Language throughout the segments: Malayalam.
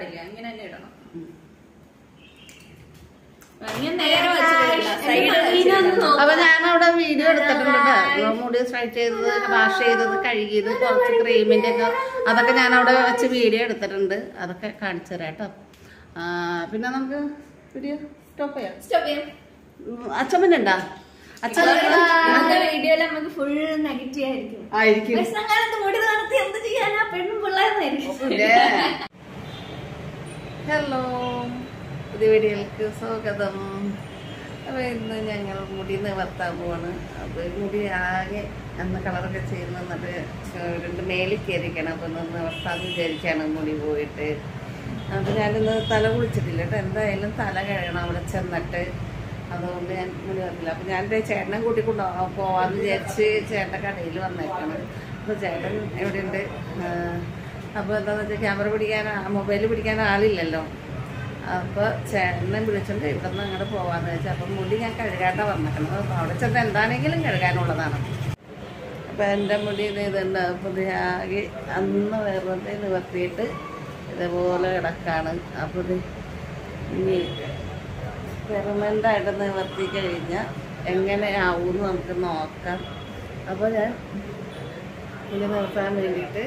ഇല്ല, ഇങ്ങനെ തന്നെ ഇടണം ഉം. ഞാൻ നേരെ വെച്ചിട്ടില്ല സൈഡ് അപ്പൊ ഞാനവിടെ വീഡിയോ എടുത്തിട്ടുണ്ട് കേട്ടോ. മുടി സ്ട്രൈറ്റ് ചെയ്തത് വാഷ് ചെയ്തത് കഴുകിയത് കുറച്ച് ക്രീമിന്റെ ഒക്കെ അതൊക്കെ ഞാൻ അവിടെ വെച്ച് വീഡിയോ എടുത്തിട്ടുണ്ട് അതൊക്കെ കാണിച്ചു തരാം കേട്ടോ ആ, പിന്നെ നമുക്ക് വീഡിയോ സ്റ്റോപ്പ് ചെയ്യാം സ്റ്റോപ്പ് ചെയ്യാം അച്ഛമ്മനുണ്ടാ അച്ഛൻ ഇന്നത്തെ വീഡിയോയിൽ നമുക്ക് ഫുൾ നെഗറ്റീവ് ആയിരിക്കും ആയിരിക്കും പ്രശ്നകാലത്ത് മുടി നടത്തി എന്ത് ചെയ്യാനാ പെണ്ണും പിള്ളേർന്നായിരിക്കും ഹലോ പുതിയ വീഡിയോയിലേക്ക് സ്വാഗതം അപ്പോൾ ഇന്ന് ഞങ്ങൾ മുടി നിവർത്താൻ പോവാണ് അപ്പോൾ മുടി ആകെ അന്ന് കളറൊക്കെ ചെയ്യുന്ന എന്നിട്ട് രണ്ട് മേലിൽ കയറിക്കണം അപ്പോൾ ഒന്ന് നിവർത്താന്ന് വിചാരിക്കുകയാണ് മുടി പോയിട്ട് അപ്പോൾ ഞാനിന്ന് തല കുളിച്ചിട്ടില്ല കേട്ടോ എന്തായാലും തല കഴുകണം അവിടെ ചെന്നിട്ട് അതുകൊണ്ട് ഞാൻ മുടി വന്നില്ല അപ്പോൾ ഞാൻ ദേ ചേട്ടനെ കൂട്ടിക്കൊണ്ടു പോവാന്ന് വിചാരിച്ച് ചേട്ടൻ്റെ കടയിൽ വന്നേക്കണം അപ്പോൾ ചേട്ടൻ എവിടെയുണ്ട് അപ്പോൾ എന്താണെന്ന് വെച്ചാൽ ക്യാമറ പിടിക്കാൻ മൊബൈൽ പിടിക്കാൻ ആളില്ലല്ലോ അപ്പോൾ ചേട്ടനെ വിളിച്ചോണ്ട് ഇവിടെ നിന്ന് അങ്ങോട്ട് പോവാന്ന് വെച്ചാൽ അപ്പം മുടി ഞാൻ കഴുകാണ്ട വന്നേക്കണം അപ്പോൾ അവിടെ ചെന്ന് എന്താണെങ്കിലും കഴുകാനുള്ളതാണ് അപ്പം എൻ്റെ മുടി ഇത് ഇതുണ്ട് അപ്പോൾ ഇത് ആകെ അന്ന് വെറുതെ നിവർത്തിയിട്ട് ഇതേപോലെ കിടക്കാണ് അപ്പോൾ ഇത് ഇനി പെർമനൻ്റായിട്ട് നിവർത്തി കഴിഞ്ഞാൽ എങ്ങനെയാവും നമുക്ക് നോക്കാം അപ്പോൾ ഞാൻ മുടി നിർത്താൻ വേണ്ടിയിട്ട്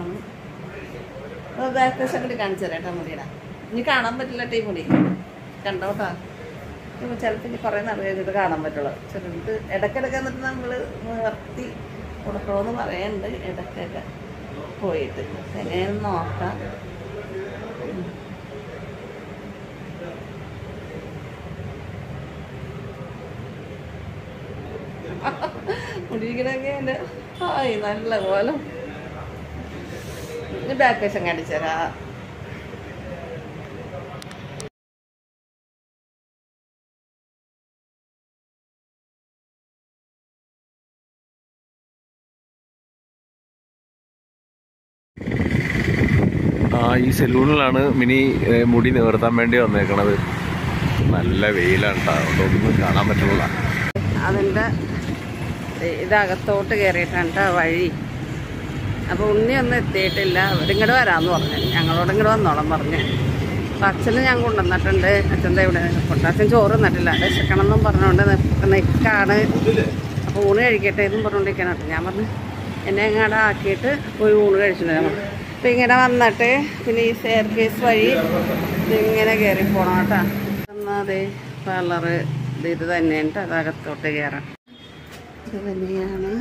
ബാക്ക് വശം കാണിച്ചു തരാം കേട്ടോ മുടിയുടെ ഇനി കാണാൻ പറ്റില്ല ടീ മുടി കണ്ടോട്ടാ ഇപ്പൊ ചിലപ്പോൾ ഇനി കുറേ നാൾ കഴിഞ്ഞിട്ട് കാണാൻ പറ്റുള്ളൂ ചിലത് ഇടയ്ക്കിടയ്ക്ക് എന്നിട്ട് നമ്മൾ നിർത്തി കൊടുക്കണമെന്ന് പറയുന്നുണ്ട് ഇടയ്ക്കൊക്കെ പോയിട്ട് എങ്ങനെയെന്ന് നോക്കാം ഉം. മുടിക്കണൊക്കെ എൻ്റെ ആയി നല്ല പോലെ ഇനി ബാക്ക് വശം കാണിച്ചു തരാം ആ ഈ സലൂണിലാണ് മിനി ഏ, മുടി നിവർത്താൻ വേണ്ടി വന്നേക്കണത് നല്ല വെയിലാണ് ട്ടോ. അതുകൊണ്ട് ഒന്നും കാണാൻ പറ്റുള്ള അതിൻ്റെ ഇതകത്തോട്ട് കയറിയിട്ടാണ് ട്ടോ വഴി അപ്പോൾ ഉണ്ണിയൊന്നും എത്തിയിട്ടില്ല അവരിങ്ങോട്ട് വരാമെന്ന് പറഞ്ഞു ഞങ്ങളോട് ഇങ്ങോട്ട് വന്നോളം പറഞ്ഞു അപ്പം അച്ഛന് ഞാൻ കൊണ്ടുവന്നിട്ടുണ്ട് അച്ഛൻ്റെ ഇവിടെ കൊണ്ട് അച്ഛൻ ചോറ് തന്നിട്ടില്ല വിശക്കണം എന്നും പറഞ്ഞുകൊണ്ട് നിൽക്കാണ് അപ്പോൾ ഊണ് കഴിക്കട്ടെ എന്നും പറഞ്ഞുകൊണ്ടിരിക്കണം കേട്ടോ ഞാൻ പറഞ്ഞു എന്നെ എങ്ങാടെ ആക്കിയിട്ട് പോയി ഊണ് കഴിച്ചിട്ടുണ്ട് നമ്മൾ അപ്പം ഇങ്ങനെ വന്നിട്ട് പിന്നെ ഈ സ്റ്റെയർ കേസ് വഴി ഇതിങ്ങനെ കയറി പോകണം കേട്ടോ അതെ പാർലറ് ഇത് ഇത് തന്നെയാണ് കേട്ടോ അതകത്തോട്ട് കയറാം ഇത് തന്നെയാണ്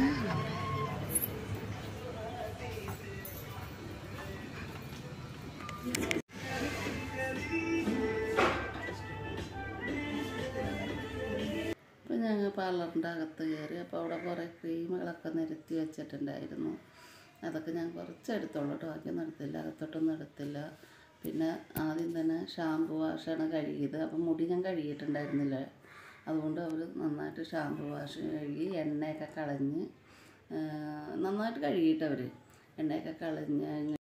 അപ്പോൾ ഞങ്ങൾ പാർലറിൻ്റെ അകത്ത് കയറി അപ്പോൾ അവിടെ കുറേ ക്രീമുകളൊക്കെ നിരത്തി വെച്ചിട്ടുണ്ടായിരുന്നു അതൊക്കെ ഞാൻ കുറച്ച് എടുത്തോളൂ കേട്ടോ ബാക്കിയൊന്നും എടുത്തില്ല അകത്തോട്ടൊന്നും എടുത്തില്ല പിന്നെ ആദ്യം തന്നെ ഷാമ്പു വാഷാണ് കഴുകിയത് അപ്പം മുടി ഞാൻ കഴുകിയിട്ടുണ്ടായിരുന്നില്ല അതുകൊണ്ട് അവർ നന്നായിട്ട് ഷാമ്പു വാഷ് കഴുകി എണ്ണയൊക്കെ കളഞ്ഞ് ആ, നന്നായിട്ട് കഴുകിയിട്ടവർ എണ്ണയൊക്കെ കളഞ്ഞ്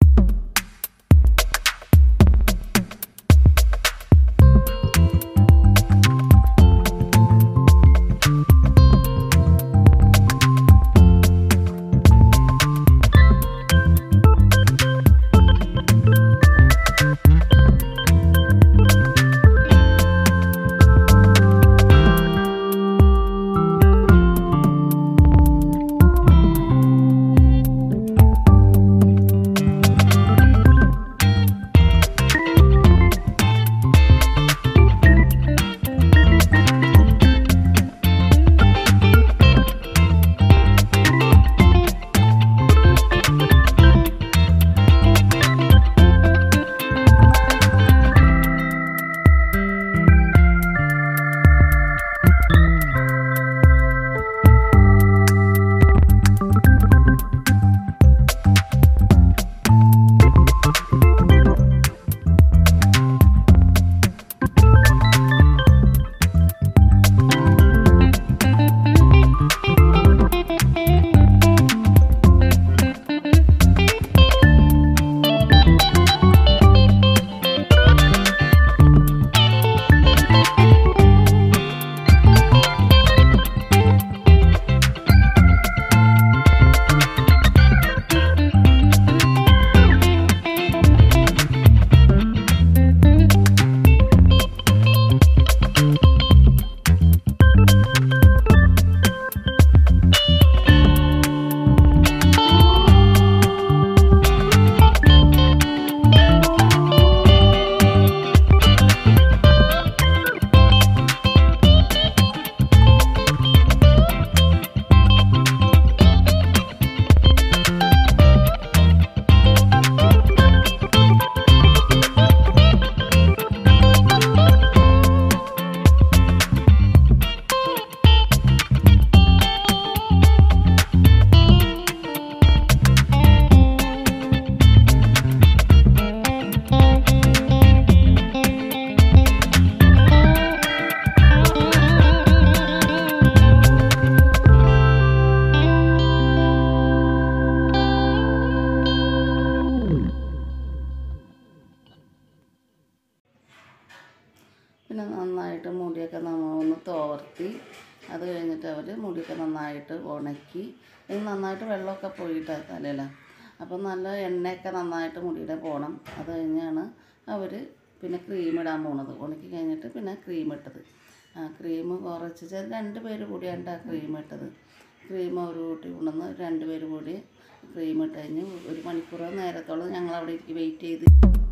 പിന്നെ നന്നായിട്ട് മുടിയൊക്കെ നമ്മൾ ഒന്ന് തോർത്തി അത് കഴിഞ്ഞിട്ട് അവർ മുടിയൊക്കെ നന്നായിട്ട് ഉണക്കി ഇത് നന്നായിട്ട് വെള്ളമൊക്കെ പോയിട്ടാണ് തലയില അപ്പം നല്ല എണ്ണയൊക്കെ നന്നായിട്ട് മുടിയുടെ പോകണം അത് കഴിഞ്ഞാണ് അവർ പിന്നെ ക്രീം ഇടാൻ പോണത് ഉണക്കി കഴിഞ്ഞിട്ട് പിന്നെ ക്രീം ഇട്ടത് ആ ക്രീം കുറച്ച് ചെ- രണ്ട് പേര് കൂടിയാണ് ആ ക്രീം ഇട്ടത് ക്രീം ഒരു കൂട്ടി കൊണ്ടുവന്ന് രണ്ട് പേര് കൂടി ക്രീം ഇട്ട് കഴിഞ്ഞ് ഒരു മണിക്കൂർ നേരത്തോളം ഞങ്ങൾ അവിടെ വെയിറ്റ് ചെയ്ത്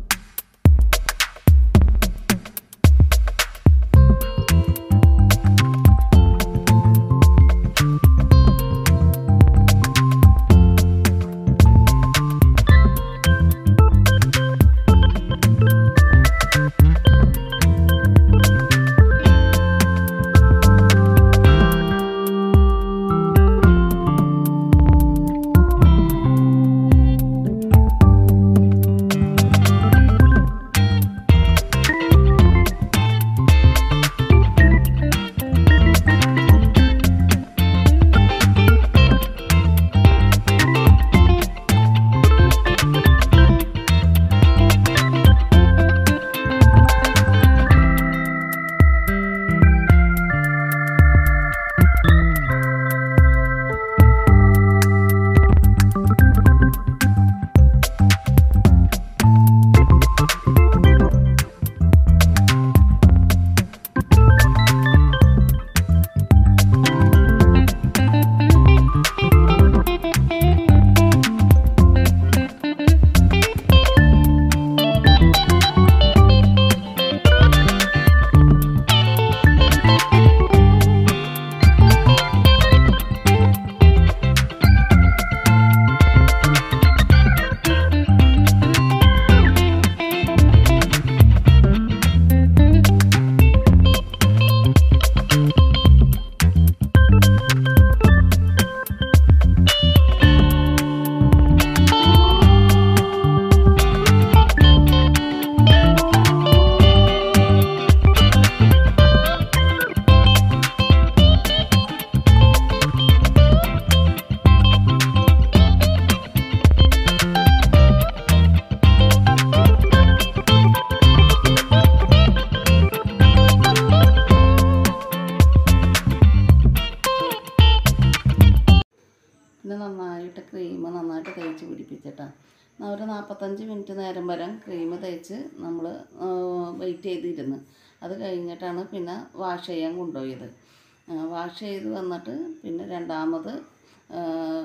പിന്നെ നന്നായിട്ട് ക്രീം നന്നായിട്ട് തേച്ച് പിടിപ്പിച്ചിട്ടാണ് ഒരു നാൽപ്പത്തഞ്ച് മിനിറ്റ് നേരം വരെ ക്രീം തേച്ച് നമ്മൾ വെയിറ്റ് ചെയ്തിരുന്ന് അത് കഴിഞ്ഞിട്ടാണ് പിന്നെ വാഷ് ചെയ്യാൻ കൊണ്ടുപോയത് വാഷ് ചെയ്ത് വന്നിട്ട് പിന്നെ രണ്ടാമത് ആ,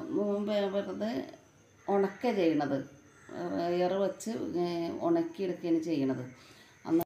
വെ- വെറുതെ ഉണക്ക ചെയ്യണത് എയർ വെച്ച് ഉണക്കിയെടുക്കുകയാണ് ചെയ്യണത് അന്ന്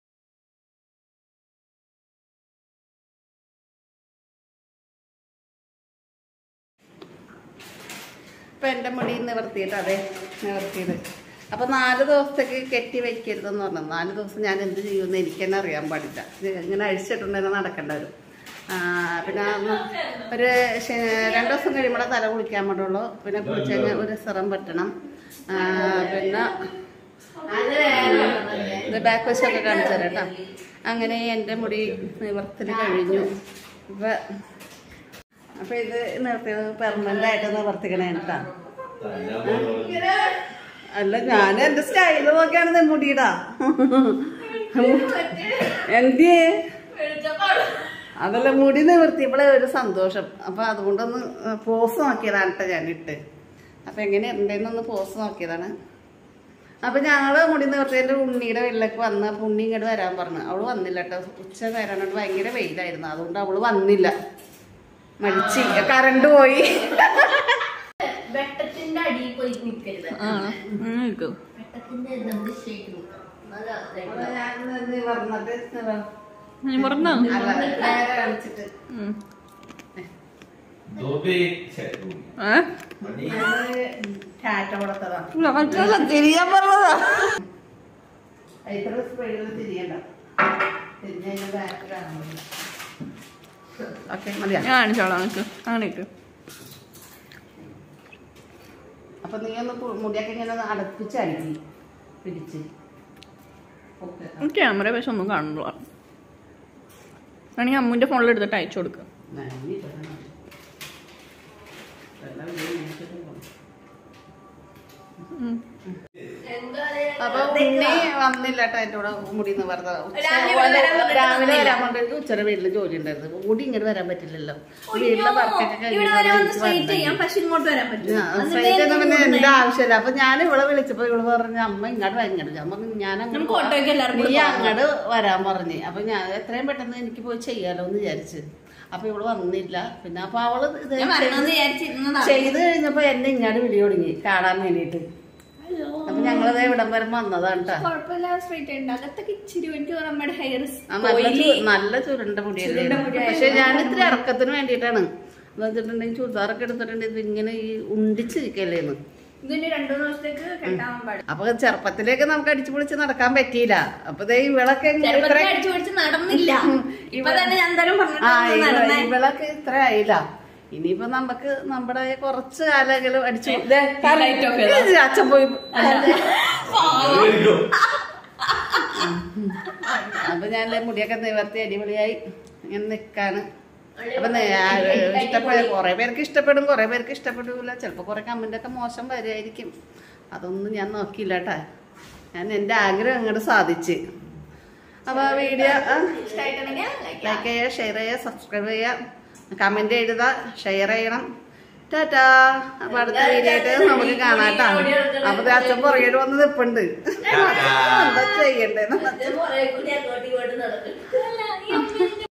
ഇപ്പം എൻ്റെ മുടി നിവർത്തിയിട്ട് അതെ നിവർത്തിയത് അപ്പോൾ നാല് ദിവസത്തേക്ക് കെട്ടി വെക്കരുതെന്ന് പറഞ്ഞു നാല് ദിവസം ഞാൻ എന്ത് ചെയ്യുമെന്ന് എനിക്ക് തന്നെ അറിയാൻ പാടില്ല ഇത് ഇങ്ങനെ അഴിച്ചിട്ടുണ്ടെങ്കിൽ നടക്കേണ്ട വരും ആ, പിന്നെ അന്ന് ഒരു ശ- രണ്ട് ദിവസം കഴിയുമ്പോഴേ തല കുളിക്കാൻ പറ്റുള്ളൂ പിന്നെ കുളിച്ച് കഴിഞ്ഞാൽ ഒരു സിറം പറ്റണം ആ, പിന്നെ ഇത് ബാക്ക് വശമൊക്കെ കാണിച്ചു തരാം കേട്ടോ അങ്ങനെ എൻ്റെ മുടി നിവർത്തൽ കഴിഞ്ഞു ഇപ്പം അപ്പൊ ഇത് നിർത്തിയത് പെർമനന്റ് ആയിട്ട് നിവർത്തിക്കണേ കേട്ടാ അല്ല ഞാൻ എന്റെ സ്റ്റൈല് നോക്കിയാണ് ഇത് മുടിയിടാ എന്തിയേ അതല്ല മുടി നിവർത്തിയപ്പോഴേ ഒരു സന്തോഷം അപ്പൊ അതുകൊണ്ടൊന്ന് പോസ് നോക്കിയതാണ് കേട്ടോ ഞാൻ ഇട്ട് അപ്പൊ എങ്ങനെ ഉണ്ടെന്നൊന്ന് പോസ് നോക്കിയതാണ് അപ്പൊ ഞങ്ങള് മുടി നിവർത്തിയതിന്റെ ഉണ്ണിയുടെ വീട്ടിലേക്ക് വന്ന് അപ്പൊ ഉണ്ണി ഇങ്ങോട്ട് വരാൻ പറഞ്ഞു അവള് വന്നില്ല കേട്ടോ ഉച്ച വരാനോട്ട് ഭയങ്കര വെയിലായിരുന്നു അതുകൊണ്ട് അവള് വന്നില്ല മടിച്ച് കറണ്ട് പോയി വെട്ടത്തിന്റെ അടിയിൽ പോയി നിൽക്കരുത് വെട്ടത്തിന്റെ നമുക്ക് ഷേക്ക് നിൽക്കാം പറഞ്ഞോ അല്ല, നേരെ കാണിച്ചിട്ട് ഞാനൊരു ടാറ്റ കൊടുത്തതാ തിരിയാൻ പറഞ്ഞതാ ഇത്ര സ്പീഡിൽ തിരിയണ്ട തിരിഞ്ഞ് കഴിഞ്ഞാൽ ബാക്ക് കാണാൻ ഓക്കെ മതിയാ ഞാൻ കാണിച്ചോളാം നിനക്ക് കാണിക്ക് അപ്പൊ നീ ഒന്ന് പു- മുടിയൊക്കെ ഇങ്ങനെ ഒന്ന് അടപ്പിച്ച് അടിക്കി പിടിച്ച് ഓക്കെ ക്യാമറ പക്ഷെ ഒന്നും കാണുന്നില്ല വേണമെങ്കിൽ അമ്മുവിന്റെ ഫോണിൽ എടുത്തിട്ട് അയച്ചു കൊടുക്കുക അപ്പൊ ഉണ്ണി വന്നില്ല കേട്ടോ എന്റെ കൂടെ മുടി നിവർത്ത രാവിലെ ഇവിടെ വരാൻ പറഞ്ഞിട്ട് രാവിലെ വന്നില്ല. വരാൻ പറഞ്ഞിട്ട് ഉച്ചയുടെ വീട്ടില് ജോലി ഉണ്ടായിരുന്നു മുടി ഇങ്ങോട്ട് വരാൻ പറ്റില്ലല്ലോ വീട്ടിലെ വർക്കൊക്കെ ഇവിടെ വരാൻ സ്ട്രൈറ്റ് ചെയ്യാം പക്ഷെ ഇങ്ങോട്ട് വരാൻ പറ്റില്ല സ്ട്രൈറ്റ് പിന്നെ എന്റെ ആവശ്യമില്ല അപ്പൊ ഞാൻ ഇവിടെ വിളിച്ചപ്പോ ഇവള് പറഞ്ഞു അമ്മ ഇങ്ങോട്ട് വാ, ഇങ്ങോട്ട് ഞാൻ പറഞ്ഞു ഞാൻ അങ്ങോട്ട് നമുക്ക് ഓട്ടോയ്ക്ക് എല്ലാവർക്കും നീ കൂടെ പോകാം. അങ്ങോട്ട് വരാൻ പറഞ്ഞു അപ്പൊ ഞാൻ എത്രയും പെട്ടെന്ന് എനിക്ക് പോയി ചെയ്യാലോ എന്ന് വിചാരിച്ച് അപ്പൊ ഇവള് വന്നില്ല പിന്നെ അപ്പൊ അവള് ഇത് ഞാൻ വരണമെന്ന് വിചാരിച്ചിരുന്നതാ ചെയ്ത് കഴിഞ്ഞപ്പോ എന്നെ ഇങ്ങോട്ട് വിളി തുടങ്ങി കാണാൻ വേണ്ടിട്ട് അപ്പൊ ഞങ്ങളത് ഇവിടം വരെ വന്നതാണ് കേട്ടോ കുഴപ്പമില്ല സ്ട്രൈറ്റ് ഉണ്ട് അകത്തൊക്കെ ഇച്ചിരി എനിക്ക് നമ്മുടെ ഹെയർ ആ, നല്ല ചു- നല്ല ചുരുണ്ട മുടിയല്ലേ ചുരുണ്ട മുടിയായിരുന്നു. പക്ഷെ ഞാൻ ഇത്തിരി ഇറക്കത്തിന് വേണ്ടിയിട്ടാണ് എന്ന് വെച്ചിട്ടുണ്ടെങ്കിൽ ചുരിദാറൊക്കെ എടുത്തിട്ടുണ്ടെങ്കിൽ ഇത് ഇങ്ങനെ ഈ ഉണ്ടിച്ചിരിക്കല്ലേന്ന് ഇതിന് രണ്ടു ദിവസത്തേക്ക് കെട്ടാൻ പാടില്ല അപ്പൊ ചെറുപ്പത്തിലേക്ക് നമുക്ക് അടിച്ചു പൊളിച്ച് നടക്കാൻ പറ്റിയില്ല അപ്പൊ ദേ ഇവളൊക്കെ ഇങ്ങനെ ചെറുപ്പത്തിൽ ഇത്ര- അടിച്ചു പിടിച്ച് നടന്നില്ല ഇപ്പൊ തന്നെ ഞാൻ എന്തായാലും ആ പറഞ്ഞിട്ട് ഇവ- നടന്നേ ഇവളൊക്കെ ഇത്ര ആയില്ല ഇനിയിപ്പോ നമുക്ക് നമ്മുടെ കുറച്ച് കാലെങ്കിലും അടിച്ചു ദേ, light ഒക്കെ ഇതാ. ഇത് അച്ഛൻ പോയി അപ്പൊ ഞാൻ ദേ മുടിയൊക്കെ നിവർത്തി അടിപൊളിയായി ഇങ്ങനെ നിക്കാണ് അപ്പൊ നേ- ആ, ഇഷ്ടപ്പെടും കുറെ പേർക്ക് ഇഷ്ടപ്പെടും കുറെ പേർക്ക് ഇഷ്ടപ്പെടില്ല ചിലപ്പോ കുറെ കമന്റ് ഒക്കെ മോശം വരുമായിരിക്കും അതൊന്നും ഞാൻ നോക്കിയില്ല കേട്ടാ ഞാൻ എന്റെ ആഗ്രഹം അങ്ങോട്ട് സാധിച്ച് അപ്പൊ വീഡിയോ ഇഷ്ടമായിട്ടുണ്ടെങ്കിൽ like ലൈക്ക് ചെയ്യുക ഷെയർ ചെയ്യുക സബ്സ്ക്രൈബ് ചെയ്യുക കമന്റ് എഴുതുക ഷെയർ ചെയ്യണം ടാറ്റാ അപ്പൊ അടുത്ത വീഡിയോ ആയിട്ട് നമുക്ക് കാണാട്ടോ അപ്പൊ ദേ അച്ഛൻ പുറകെ വന്ന് നിപ്പുണ്ട് എന്താ ചെയ്യണ്ടേന്ന് ചെയ്യാം. കുറേ കൂടി അങ്ങോട്ടും ഇങ്ങോട്ടും നടക്കും